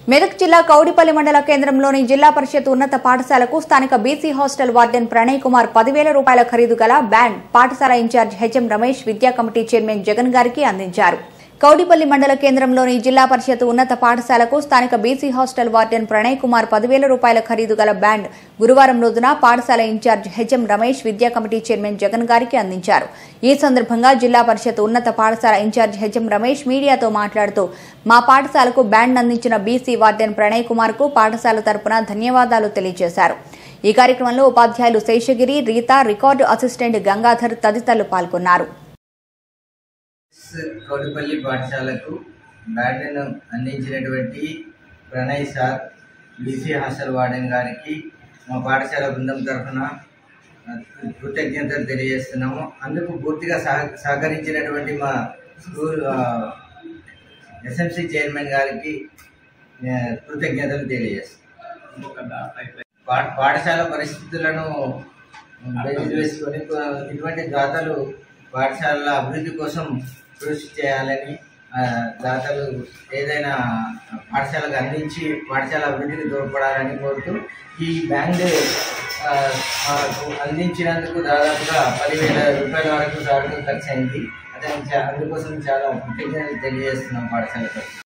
మెదక్ జిల్లా కౌడిపల్లి మండల కేంద్రంలోని జిల్లా పరిషత్ ఉన్నత పాఠశాలకు స్థానిక BC hostel warden Pranay Kumar పదివేల రూపాయల ఖరీదు గల బ్యాండ్ పాఠశాల ఇన్ఛార్జ్ హెచ్ఎం రమేష్ విద్యా కమిటీ చైర్మన్ జగన్ గారికి అందించారు కౌడిపల్లి మండల కేంద్రంలోని జిల్లా పరిషత్ ఉన్నత పాఠశాలకు స్థానిక BC hostel warden Pranay Kumar పదివేల రూపాయల ఖరీదు గల బ్యాండ్ గురువారం రోజున పాఠశాల ఇన్ఛార్జ్ హెచ్ఎం రమేష్ విద్యా కమిటీ చైర్మన్ జగన్ గారికి అందించారు ఈ సందర్భంగా జిల్లా పరిషత్ ఉన్నత పాఠశాల ఇన్ఛార్జ్ హెచ్ఎం రమేష్ మీడియాతో మాట్లాడుతూ మా పాఠశాలకు బ్యాండ్ అందించిన బీసీ వార్డెన్ ప్రణయ్ కుమార్ కు పాఠశాల తరపున ధన్యవాదాలు తెలియజేశారు ఈ కార్యక్రమంలో ఉపాధ్యాయులు శేషగిరి రీతా రికార్డు అసిస్టెంట్ గంగాధర్ తదితరులు పాల్గొన్నారు కౌడిపల్లి పాఠశాలకు బ్యాటను అందించినటువంటి Pranay sir BC hostel warden గారికి మా పాఠశాల బృందం తరఫున కృతజ్ఞతలు తెలియజేస్తున్నాము అందుకు పూర్తిగా సహ సహకరించినటువంటి మా స్కూల్ ఎస్ఎంసి చైర్మన్ గారికి ఆ, కృతజ్ఞతలు తెలియజేస్తున్నాం పా- పాఠశాల పరిస్థితులను బేరీజు వేసుకొని కొ- ఇటువంటి దాతలు పాఠశాలల అభివృద్ధి కోసం కృషి చేయాలని ఆ, దాతలు ఏదైనా పాఠశాలకు అందించి పాఠశాల అభివృద్ధికి తోడ్పడాలని కోరుతూ ఈ బ్యాండ్ ఆ, మాకు అందించినందుకు దాదాపుగా పదివేల రూపాయల వరకు సార్లు ఖర్చు అయింది అతనికి చా- అందుకోసం చాలా కృతజ్ఞతలు తెలియజేస్తున్నాం పాఠశాల తరఫున.